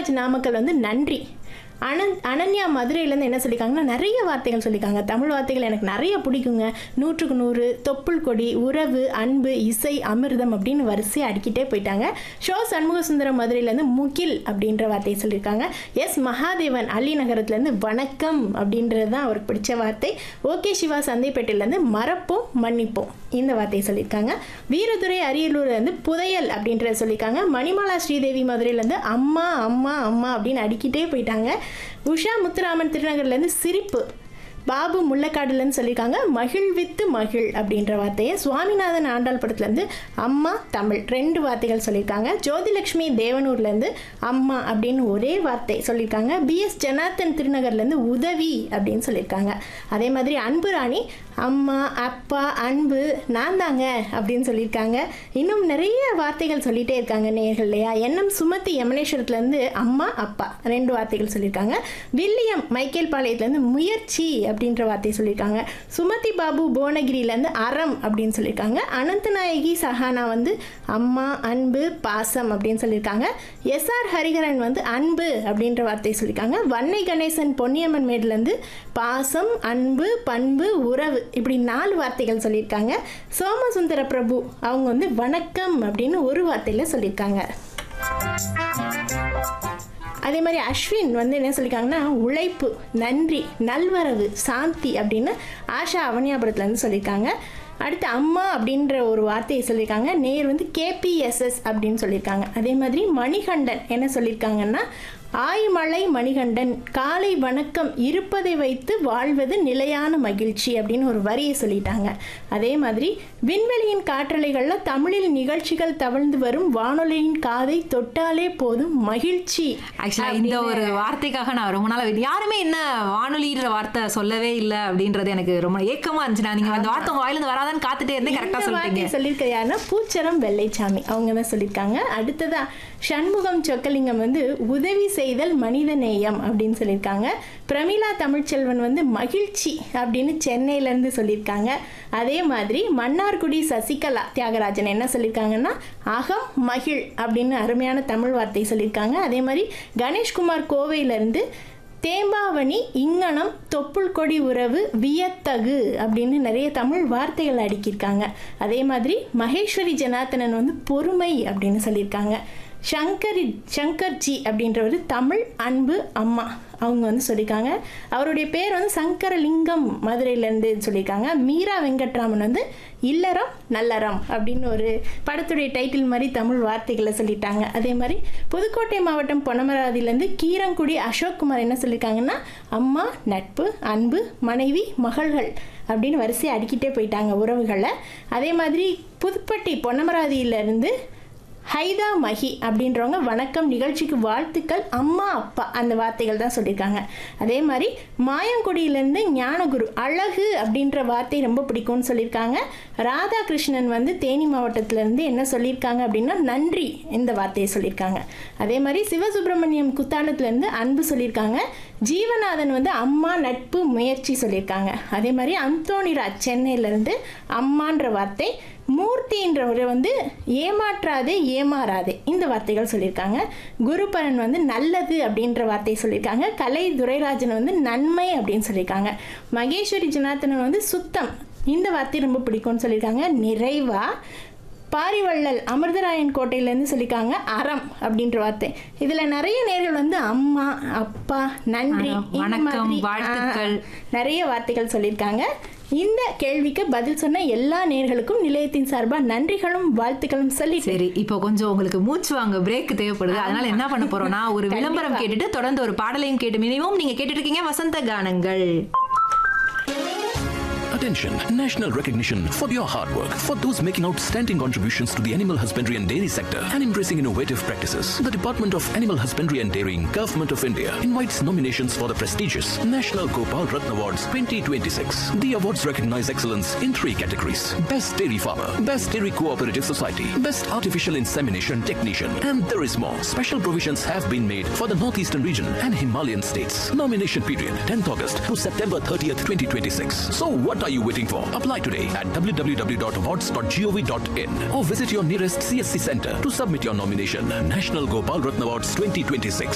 செல்வராஜ் நாமக்கல் வந்து நன்றி அனந் அனன்யா மதுரையிலேருந்து என்ன சொல்லியிருக்காங்கன்னா நிறைய வார்த்தைகள் சொல்லியிருக்காங்க தமிழ் வார்த்தைகள் எனக்கு நிறைய பிடிக்குங்க நூற்றுக்கு நூறு தொப்புள் கொடி உறவு அன்பு இசை அமிர்தம் அப்படின்னு வரிசை அடிக்கிட்டே போயிட்டாங்க ஷோ சண்முக சுந்தரம் மதுரையிலேருந்து முகில் அப்படின்ற வார்த்தையை சொல்லியிருக்காங்க எஸ் மகாதேவன் அள்ளி நகரத்துலேருந்து வணக்கம் அப்படின்றது தான் அவருக்கு பிடிச்ச வார்த்தை ஓகே சிவா சந்தைப்பேட்டையிலேருந்து மறப்போம் மன்னிப்போம் இந்த வார்த்தையை சொல்லியிருக்காங்க வீரதுரை அரியலூர்லேருந்து புதையல் அப்படின்றத சொல்லியிருக்காங்க மணிமாலா ஸ்ரீதேவி மதுரையிலேருந்து அம்மா அம்மா அம்மா அப்படின்னு அடிக்கிட்டே போயிட்டாங்க உஷா முத்துராமன் திருநகர்லேருந்து சிரிப்பு பாபு முள்ளக்காடுலன்னு சொல்லியிருக்காங்க மகிழ்வித்து மகிழ் அப்படின்ற வார்த்தையை சுவாமிநாதன் ஆண்டாள் படத்துலேருந்து அம்மா தமிழ் ரெண்டு வார்த்தைகள் சொல்லியிருக்காங்க ஜோதிலட்சுமி தேவனூர்லேருந்து அம்மா அப்படின்னு ஒரே வார்த்தை சொல்லியிருக்காங்க பிஎஸ் ஜனார்த்தன் திருநகர்லேருந்து உதவி அப்படின்னு சொல்லியிருக்காங்க அதே மாதிரி அன்பு ராணி அம்மா அப்பா அன்பு நான் தாங்க அப்படின்னு சொல்லியிருக்காங்க இன்னும் நிறைய வார்த்தைகள் சொல்லிகிட்டே இருக்காங்க நேர்கள் இல்லையா எண்ணம் சுமத்தி யமனேஸ்வரத்துலேருந்து அம்மா அப்பா ரெண்டு வார்த்தைகள் சொல்லியிருக்காங்க வில்லியம் மைக்கேல் பாளையத்துலேருந்து முயற்சி அப்படின்ற வார்த்தை சொல்லியிருக்காங்க சுமதி பாபு புவனகிரியிலேருந்து அறம் அப்படின்னு சொல்லியிருக்காங்க அனந்தநாயகி சஹானா வந்து அம்மா அன்பு பாசம் அப்படின்னு சொல்லியிருக்காங்க எஸ்ஆர் ஹரிஹரன் வந்து அன்பு அப்படின்ற வார்த்தை சொல்லியிருக்காங்க வன்னை கணேசன் பொன்னியம்மன் மேட்லேருந்து பாசம் அன்பு பண்பு உறவு இப்படி நாலு வார்த்தைகள் சொல்லியிருக்காங்க சோமசுந்தர பிரபு அவங்க வந்து வணக்கம் அப்படின்னு ஒரு வார்த்தையில் சொல்லியிருக்காங்க அதே மாதிரி அஸ்வின் வந்து என்ன சொல்லியிருக்காங்கன்னா உழைப்பு நன்றி நல்வரவு சாந்தி அப்படின்னு ஆஷா அவனியாபுரத்துலேருந்து சொல்லியிருக்காங்க அடுத்து அம்மா அப்படின்ற ஒரு வார்த்தையை சொல்லியிருக்காங்க நேர் வந்து கேபிஎஸ்எஸ் அப்படின்னு சொல்லியிருக்காங்க அதே மாதிரி மணிகண்டன் என்ன சொல்லியிருக்காங்கன்னா ஆய்மலை மணிகண்டன் காலை வணக்கம் இருப்பதை வைத்து வாழ்வது நிலையான மகிழ்ச்சி அப்படின்னு ஒரு வரியை சொல்லிட்டாங்க அதே மாதிரி விண்வெளியின் காற்றலைகளில் தமிழில் நிகழ்ச்சிகள் தவழ்ந்து வரும் வானொலியின் காதை தொட்டாலே போதும் மகிழ்ச்சி ஆக்சுவலா இந்த ஒரு வார்த்தைக்காக நான் ரொம்ப நாள் wait- யாருமே என்ன வானொலின்ற வார்த்தை சொல்லவே இல்லை அப்படின்றது எனக்கு ரொம்ப ஏக்கமா இருந்துச்சு நான் நீங்க அந்த வார்த்தை உங்க வாயிலிருந்து வராதான்னு காத்துட்டே இருந்தேன் கரெக்டா இந்த சொல்லிட்டீங்க வார்த்தையை சொல்லியிருக்க யாருன்னா பூச்சரம் வெள்ளைச்சாமி அவங்க தான் சொல்லியிருக்காங்க அடுத்ததா சண்முகம் சொக்கலிங்கம் வந்து உதவி செய்தல் மனித நேயம் அப்படின்னு சொல்லியிருக்காங்க பிரமிளா தமிழ்ச்செல்வன் வந்து மகிழ்ச்சி அப்படின்னு சென்னையிலேருந்து சொல்லியிருக்காங்க அதே மாதிரி மன்னார்குடி சசிகலா தியாகராஜன் என்ன சொல்லியிருக்காங்கன்னா அகம் மகிழ் அப்படின்னு அருமையான தமிழ் வார்த்தை சொல்லியிருக்காங்க அதே மாதிரி கணேஷ்குமார் கோவையிலேருந்து தேம்பாவணி இங்கனம் தொப்புள் கொடி உறவு வியத்தகு அப்படின்னு நிறைய தமிழ் வார்த்தைகள் அடுக்கியிருக்காங்க அதே மாதிரி மகேஸ்வரி ஜனார்த்தனன் வந்து பொறுமை அப்படின்னு சொல்லியிருக்காங்க சங்கரி சங்கர்ஜி அப்படின்றவர் தமிழ் அன்பு அம்மா அவங்க வந்து சொல்லியிருக்காங்க அவருடைய பேர் வந்து சங்கரலிங்கம் மதுரையிலேருந்து சொல்லியிருக்காங்க மீரா வெங்கட்ராமன் வந்து இல்லறம் நல்லறம் அப்படின்னு ஒரு படத்துடைய டைட்டில் மாதிரி தமிழ் வார்த்தைகளை சொல்லிட்டாங்க அதே மாதிரி புதுக்கோட்டை மாவட்டம் பொன்னமராவதியிலேருந்து கீரங்குடி அசோக் குமார் என்ன சொல்லியிருக்காங்கன்னா அம்மா நட்பு அன்பு மனைவி மகள்கள் அப்படின்னு வரிசையை அடிக்கிட்டே போயிட்டாங்க உறவுகளை அதே மாதிரி புதுப்பட்டி பொன்னமராவதியிலேருந்து ஹைதா மஹி அப்படின்றவங்க வணக்கம் நிகழ்ச்சிக்கு வாழ்த்துக்கள் அம்மா அப்பா அந்த வார்த்தைகள் தான் சொல்லியிருக்காங்க அதே மாதிரி மாயங்குடியிலேருந்து ஞானகுரு அழகு அப்படின்ற வார்த்தை ரொம்ப பிடிக்கும்னு சொல்லியிருக்காங்க ராதாகிருஷ்ணன் வந்து தேனி மாவட்டத்திலேருந்து என்ன சொல்லியிருக்காங்க அப்படின்னா நன்றி இந்த வார்த்தையை சொல்லியிருக்காங்க அதே மாதிரி சிவசுப்பிரமணியம் குத்தாலத்துலேருந்து அன்பு சொல்லியிருக்காங்க ஜீவநாதன் வந்து அம்மா நட்பு முயற்சி சொல்லியிருக்காங்க அதே மாதிரி அந்தோணிராஜ் சென்னையிலேருந்து அம்மான்ற வார்த்தை மூர்த்தின்றவர் வந்து ஏமாற்றாதே ஏமாறாதே இந்த வார்த்தைகள் சொல்லியிருக்காங்க குருபரன் வந்து நல்லது அப்படின்ற வார்த்தையை சொல்லியிருக்காங்க கலை துரைராஜன் வந்து நன்மை அப்படின்னு சொல்லியிருக்காங்க மகேஸ்வரி ஜனார்த்தனன் வந்து சுத்தம் இந்த வார்த்தை ரொம்ப பிடிக்கும்னு சொல்லியிருக்காங்க நிறைவா பாரிவள்ளல் அமிர்தராயன் கோட்டையிலேருந்து சொல்லியிருக்காங்க அறம் அப்படின்ற வார்த்தை இதில் நிறைய நேர்கள் வந்து அம்மா அப்பா நன்றி அறம், இந்த வணக்கம், மாதிரி, வாழ்த்துக்கள். ஆ, நிறைய வார்த்தைகள் சொல்லியிருக்காங்க இந்த கேள்விக்கு பதில் சொன்ன எல்லா நேர்களுக்கும் நிலையத்தின் சார்பாக நன்றிகளும் வாழ்த்துக்களும் சொல்லி சரி இப்போ கொஞ்சம் உங்களுக்கு மூச்சு வாங்க பிரேக் தேவைப்படுது அதனால என்ன பண்ண போறோம்னா ஒரு விளம்பரம் கண்டிப்பா. கேட்டுட்டு தொடர்ந்து ஒரு பாடலையும் கேட்டு மினிமம் நீங்க கேட்டுட்டு இருக்கீங்க வசந்த கானங்கள் Attention, national recognition for your hard work. For those making outstanding contributions to the animal husbandry and dairy sector and embracing innovative practices, the Department of Animal Husbandry and Dairying, Government of India invites nominations for the prestigious National Gopal Ratna Awards 2026. The awards recognize excellence in three categories. Best Dairy Farmer, Best Dairy Cooperative Society, Best Artificial Insemination Technician, and there is more. Special provisions have been made for the Northeastern region and Himalayan states. Nomination period 10th August to September 30th, 2026. So what are you waiting for? Apply today at www.awards.gov.in or visit your nearest CSC center to submit your nomination. National Gopal Ratna Awards 2026.